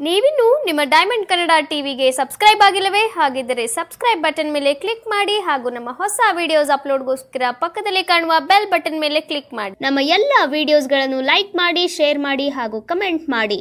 ನೀವಿನ್ನು ನಿಮ್ಮ ಡೈಮಂಡ್ ಕನ್ನಡ ಟಿವಿಗೆ ಸಬ್ಸ್ಕ್ರೈಬ್ ಆಗಿಲ್ಲವೇ ಹಾಗಿದ್ದರೆ ಸಬ್ಸ್ಕ್ರೈಬ್ ಬಟನ್ ಮೇಲೆ ಕ್ಲಿಕ್ ಮಾಡಿ ಹಾಗೂ ನಮ್ಮ ಹೊಸ ವಿಡಿಯೋಸ್ ಅಪ್ಲೋಡ್ಗೋಸ್ಕರ ಪಕ್ಕದಲ್ಲಿ ಕಾಣುವ ಬೆಲ್ ಬಟನ್ ಮೇಲೆ ಕ್ಲಿಕ್ ಮಾಡಿ ನಮ್ಮ ಎಲ್ಲ ವಿಡಿಯೋಸ್ಗಳನ್ನು ಲೈಕ್ ಮಾಡಿ ಶೇರ್ ಮಾಡಿ ಹಾಗೂ ಕಮೆಂಟ್ ಮಾಡಿ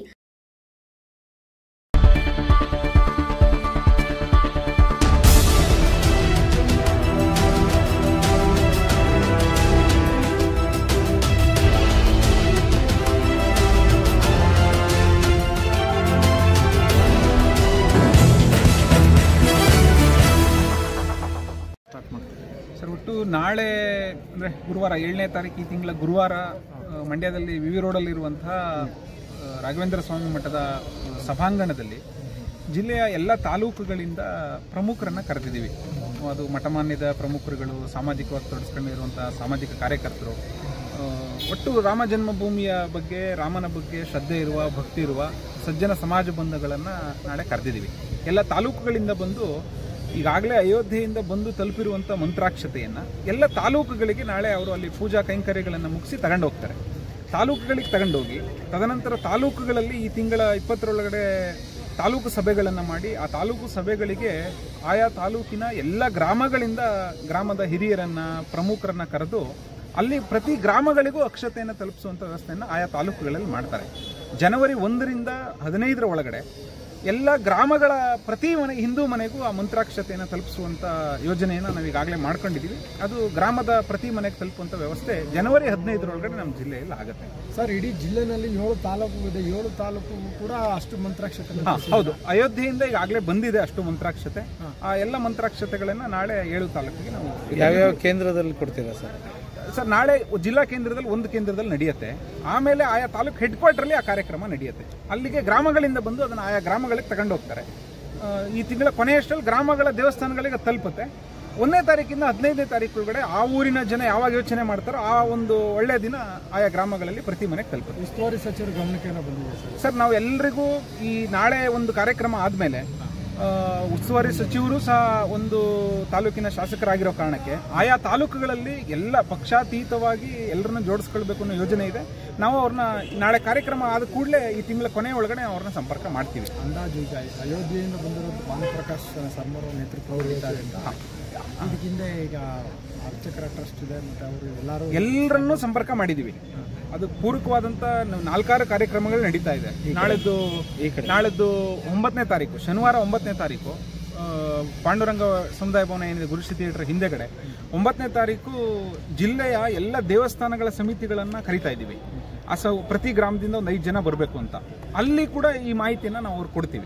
ಸ್ಟಾರ್ಟ್ ಮಾಡ್ತೀವಿ ಸರ್ ಒಟ್ಟು ನಾಳೆ ಅಂದರೆ ಗುರುವಾರ ಏಳನೇ ತಾರೀಕು ಈ ತಿಂಗಳ ಗುರುವಾರ ಆ, ಮಂಡ್ಯದಲ್ಲಿ ವಿ ವಿ ರೋಡಲ್ಲಿರುವಂತಹ ಆ, ರಾಘವೇಂದ್ರ ಸ್ವಾಮಿ ಮಠದ ಆ, ಸಭಾಂಗಣದಲ್ಲಿ ಜಿಲ್ಲೆಯ ಎಲ್ಲ ತಾಲೂಕುಗಳಿಂದ ಪ್ರಮುಖರನ್ನು ಕರೆದಿದ್ದೀವಿ ಅದು ಮಠಮಾನ್ಯದ ಪ್ರಮುಖರುಗಳು ಸಾಮಾಜಿಕವಾಗಿ ತೊಡಸ್ಕೊಂಡಿರುವಂತಹ ಸಾಮಾಜಿಕ ಕಾರ್ಯಕರ್ತರು ಆ, ಒಟ್ಟು ರಾಮ ಜನ್ಮಭೂಮಿಯ ಬಗ್ಗೆ ರಾಮನ ಬಗ್ಗೆ ಶ್ರದ್ಧೆ ಇರುವ ಭಕ್ತಿ ಇರುವ ಸಜ್ಜನ ಸಮಾಜ ಬಂಧುಗಳನ್ನು ನಾಳೆ ಕರೆದಿದ್ದೀವಿ ಎಲ್ಲ ತಾಲೂಕುಗಳಿಂದ ಬಂದು ಈಗಾಗಲೇ ಅಯೋಧ್ಯೆಯಿಂದ ಬಂದು ತಲುಪಿರುವಂಥ ಮಂತ್ರಾಕ್ಷತೆಯನ್ನು ಎಲ್ಲ ತಾಲೂಕುಗಳಿಗೆ ನಾಳೆ ಅವರು ಅಲ್ಲಿ ಪೂಜಾ ಕೈಂಕರ್ಯಗಳನ್ನು ಮುಗಿಸಿ ತಗೊಂಡು ಹೋಗ್ತಾರೆ ತಾಲೂಕುಗಳಿಗೆ ತಗೊಂಡೋಗಿ ತದನಂತರ ತಾಲೂಕುಗಳಲ್ಲಿ ಈ ತಿಂಗಳ ಇಪ್ಪತ್ತರೊಳಗಡೆ ತಾಲೂಕು ಸಭೆಗಳನ್ನು ಮಾಡಿ ಆ ತಾಲೂಕು ಸಭೆಗಳಿಗೆ ಆಯಾ ತಾಲೂಕಿನ ಎಲ್ಲ ಗ್ರಾಮಗಳಿಂದ ಗ್ರಾಮದ ಹಿರಿಯರನ್ನ ಪ್ರಮುಖರನ್ನ ಕರೆದು ಅಲ್ಲಿ ಪ್ರತಿ ಗ್ರಾಮಗಳಿಗೂ ಅಕ್ಷತೆಯನ್ನು ತಲುಪಿಸುವಂಥ ವ್ಯವಸ್ಥೆಯನ್ನು ಆಯಾ ತಾಲೂಕುಗಳಲ್ಲಿ ಮಾಡ್ತಾರೆ ಜನವರಿ ಒಂದರಿಂದ ಹದಿನೈದರ ಒಳಗಡೆ ಎಲ್ಲ ಗ್ರಾಮಗಳ ಪ್ರತಿ ಮನೆ ಹಿಂದೂ ಮನೆಗೂ ಆ ಮಂತ್ರಾಕ್ಷತೆಯನ್ನು ತಲುಪಿಸುವಂಥ ಯೋಜನೆಯನ್ನು ನಾವು ಈಗಾಗಲೇ ಮಾಡ್ಕೊಂಡಿದ್ದೀವಿ ಅದು ಗ್ರಾಮದ ಪ್ರತಿ ಮನೆಗೆ ತಲುಪುವಂಥ ವ್ಯವಸ್ಥೆ ಜನವರಿ ಹದಿನೈದರೊಳಗಡೆ ನಮ್ಮ ಜಿಲ್ಲೆಯಲ್ಲಿ ಆಗುತ್ತೆ ಸರ್ ಇಡೀ ಜಿಲ್ಲೆನಲ್ಲಿ ಏಳು ತಾಲೂಕು ಇದೆ ಏಳು ತಾಲೂಕು ಕೂಡ ಅಷ್ಟು ಮಂತ್ರಾಕ್ಷತೆ ಹಾ, ಹೌದು ಅಯೋಧ್ಯೆಯಿಂದ ಈಗಾಗಲೇ ಬಂದಿದೆ ಅಷ್ಟು ಮಂತ್ರಾಕ್ಷತೆ ಆ ಎಲ್ಲ ಮಂತ್ರಾಕ್ಷತೆಗಳನ್ನ ನಾಳೆ ಏಳು ತಾಲೂಕಿಗೆ ನಾವು ಯಾವ್ಯಾವ ಕೇಂದ್ರದಲ್ಲಿ ಕೊಡ್ತೀರಾ ಸರ್ ಸರ್ ನಾಳೆ ಜಿಲ್ಲಾ ಕೇಂದ್ರದಲ್ಲಿ ಒಂದು ಕೇಂದ್ರದಲ್ಲಿ ನಡೆಯುತ್ತೆ ಆಮೇಲೆ ಆಯಾ ತಾಲೂಕು ಹೆಡ್ ಕ್ವಾರ್ಟರ್ಲಿ ಆ ಕಾರ್ಯಕ್ರಮ ನಡೆಯುತ್ತೆ ಅಲ್ಲಿಗೆ ಗ್ರಾಮಗಳಿಂದ ಬಂದು ಅದನ್ನು ಆಯಾ ಗ್ರಾಮಗಳಿಗೆ ತಗೊಂಡು ಹೋಗ್ತಾರೆ ಆ, ಈ ತಿಂಗಳ ಕೊನೆಯಷ್ಟರಲ್ಲಿ ಗ್ರಾಮಗಳ ದೇವಸ್ಥಾನಗಳಿಗೆ ಅದು ತಲುಪುತ್ತೆ ಒಂದನೇ ತಾರೀಕಿಂದ ಹದಿನೈದನೇ ತಾರೀಕು ಒಳಗಡೆ ಆ ಊರಿನ ಜನ ಯಾವಾಗ ಯೋಚನೆ ಮಾಡ್ತಾರೋ ಆ ಒಂದು ಒಳ್ಳೆಯ ದಿನ ಆಯಾ ಗ್ರಾಮಗಳಲ್ಲಿ ಪ್ರತಿ ಮನೆಗೆ ತಲುಪುತ್ತೆ ಉಸ್ತುವಾರಿ ಸಚಿವರ ಗಮನಕ್ಕೆ ಏನೋ ಬಂದಿದೆ ಸರ್ ಸರ್ ನಾವು ಎಲ್ರಿಗೂ ಈ ನಾಳೆ ಒಂದು ಕಾರ್ಯಕ್ರಮ ಆದಮೇಲೆ ಉಸ್ತುವಾರಿ ಸಚಿವರು ಸಹ ಒಂದು ತಾಲೂಕಿನ ಶಾಸಕರಾಗಿರೋ ಕಾರಣಕ್ಕೆ ಆಯಾ ತಾಲೂಕುಗಳಲ್ಲಿ ಎಲ್ಲ ಪಕ್ಷಾತೀತವಾಗಿ ಎಲ್ಲರನ್ನ ಜೋಡಿಸ್ಕೊಳ್ಬೇಕು ಅನ್ನೋ ಯೋಜನೆ ಇದೆ ನಾವು ಅವ್ರನ್ನ ನಾಳೆ ಕಾರ್ಯಕ್ರಮ ಆದ ಕೂಡಲೇ ಈ ತಿಂಗಳ ಕೊನೆ ಒಳಗಡೆ ಅವ್ರನ್ನ ಸಂಪರ್ಕ ಮಾಡ್ತೀವಿ ಅಂದಾಜು ಈಗ ಅಯೋಧ್ಯೆಯಿಂದ ಬಂದಿರೋದು ಭಾನುಪ್ರಕಾಶ್ ಶರ್ಮರ ನೇತೃತ್ವದಲ್ಲಿ ಇದ್ದಾರೆ ಅಂತ ಇದಕ್ಕಿಂತ ಈಗ ಅರ್ಚಕರ ಟ್ರಸ್ಟ್ ಇದೆ ಮತ್ತೆ ಅವರು ಎಲ್ಲರೂ ಎಲ್ಲರನ್ನೂ ಸಂಪರ್ಕ ಮಾಡಿದ್ದೀವಿ ಅದು ಪೂರಕವಾದಂಥ ನಾಲ್ಕಾರು ಕಾರ್ಯಕ್ರಮಗಳು ನಡೀತಾ ಇದೆ ನಾಳೆದ್ದು ನಾಳೆದ್ದು ಒಂಬತ್ತನೇ ತಾರೀಕು ಶನಿವಾರ ಒಂಬತ್ತನೇ ತಾರೀಕು ಆ, ಪಾಂಡುರಂಗ ಸಮುದಾಯ ಭವನ ಏನಿದೆ ಗುರುಶ್ರೀ ಥಿಯೇಟರ್ ಹಿಂದೆಗಡೆ ಒಂಬತ್ತನೇ ತಾರೀಕು ಜಿಲ್ಲೆಯ ಎಲ್ಲ ದೇವಸ್ಥಾನಗಳ ಸಮಿತಿಗಳನ್ನು ಕರಿತಾ ಇದ್ದೀವಿ ಆ ಸ ಪ್ರತಿ ಗ್ರಾಮದಿಂದ ಒಂದು ಐದು ಜನ ಬರಬೇಕು ಅಂತ ಅಲ್ಲಿ ಕೂಡ ಈ ಮಾಹಿತಿಯನ್ನು ನಾವು ಅವ್ರಿಗೆ ಕೊಡ್ತೀವಿ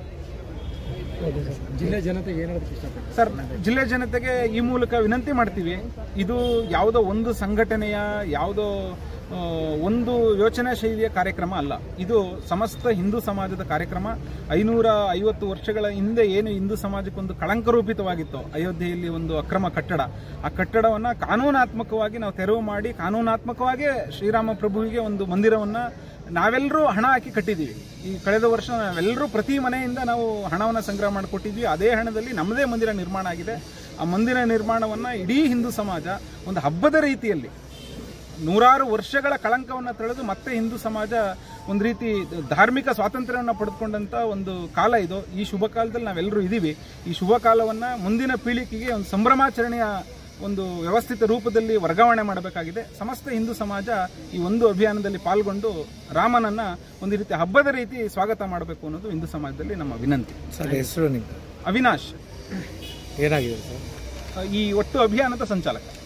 ಜಿಲ್ಲೆ ಜನತೆಗೆ ಏನು ಹೇಳೋದಕ್ಕೆ ಇಷ್ಟಪಡ್ತಾರೆ ಸರ್ ಜಿಲ್ಲೆ ಜನತೆಗೆ ಈ ಮೂಲಕ ವಿನಂತಿ ಮಾಡ್ತೀವಿ ಇದು ಯಾವುದೋ ಒಂದು ಸಂಘಟನೆಯ ಯಾವುದೋ ಆ, ಒಂದು ಯೋಚನಾ ಶೈಲಿಯ ಕಾರ್ಯಕ್ರಮ ಅಲ್ಲ ಇದು ಸಮಸ್ತ ಹಿಂದೂ ಸಮಾಜದ ಕಾರ್ಯಕ್ರಮ ಐನೂರ ಐವತ್ತು ವರ್ಷಗಳ ಹಿಂದೆ ಏನು ಹಿಂದೂ ಸಮಾಜಕ್ಕೊಂದು ಕಳಂಕರೂಪಿತವಾಗಿತ್ತು ಅಯೋಧ್ಯೆಯಲ್ಲಿ ಒಂದು ಅಕ್ರಮ ಕಟ್ಟಡ ಆ ಕಟ್ಟಡವನ್ನು ಕಾನೂನಾತ್ಮಕವಾಗಿ ನಾವು ತೆರವು ಮಾಡಿ ಕಾನೂನಾತ್ಮಕವಾಗಿ ಶ್ರೀರಾಮ ಪ್ರಭುವಿಗೆ ಒಂದು ಮಂದಿರವನ್ನು ನಾವೆಲ್ಲರೂ ಹಣ ಹಾಕಿ ಕಟ್ಟಿದ್ದೀವಿ ಈ ಕಳೆದ ವರ್ಷ ನಾವೆಲ್ಲರೂ ಪ್ರತಿ ಮನೆಯಿಂದ ನಾವು ಹಣವನ್ನು ಸಂಗ್ರಹ ಮಾಡಿಕೊಟ್ಟಿದ್ವಿ ಅದೇ ಹಣದಲ್ಲಿ ನಮ್ಮದೇ ಮಂದಿರ ನಿರ್ಮಾಣ ಆಗಿದೆ ಆ ಮಂದಿರ ನಿರ್ಮಾಣವನ್ನು ಇಡೀ ಹಿಂದೂ ಸಮಾಜ ಒಂದು ಹಬ್ಬದ ರೀತಿಯಲ್ಲಿ ನೂರಾರು ವರ್ಷಗಳ ಕಳಂಕವನ್ನು ತಳೆದು ಮತ್ತೆ ಹಿಂದೂ ಸಮಾಜ ಒಂದು ರೀತಿ ಧಾರ್ಮಿಕ ಸ್ವಾತಂತ್ರ್ಯವನ್ನು ಪಡೆದುಕೊಂಡಂತ ಒಂದು ಕಾಲ ಇದು ಈ ಶುಭ ಕಾಲದಲ್ಲಿ ನಾವೆಲ್ಲರೂ ಇದ್ದೀವಿ ಈ ಶುಭ ಕಾಲವನ್ನು ಮುಂದಿನ ಪೀಳಿಗೆಗೆ ಒಂದು ಸಂಭ್ರಮಾಚರಣೆಯ ಒಂದು ವ್ಯವಸ್ಥಿತ ರೂಪದಲ್ಲಿ ವರ್ಗಾವಣೆ ಮಾಡಬೇಕಾಗಿದೆ ಸಮಸ್ತ ಹಿಂದೂ ಸಮಾಜ ಈ ಒಂದು ಅಭಿಯಾನದಲ್ಲಿ ಪಾಲ್ಗೊಂಡು ರಾಮನನ್ನ ಒಂದು ರೀತಿ ಹಬ್ಬದ ರೀತಿ ಸ್ವಾಗತ ಮಾಡಬೇಕು ಅನ್ನೋದು ಹಿಂದೂ ಸಮಾಜದಲ್ಲಿ ನಮ್ಮ ವಿನಂತಿ ಸರ್ ಹೆಸರು ನಿಮ್ದು ಅವಿನಾಶ್ ಏನಾಗಿದೆ ಸರ್ ಈ ಒಟ್ಟು ಅಭಿಯಾನದ ಸಂಚಾಲಕ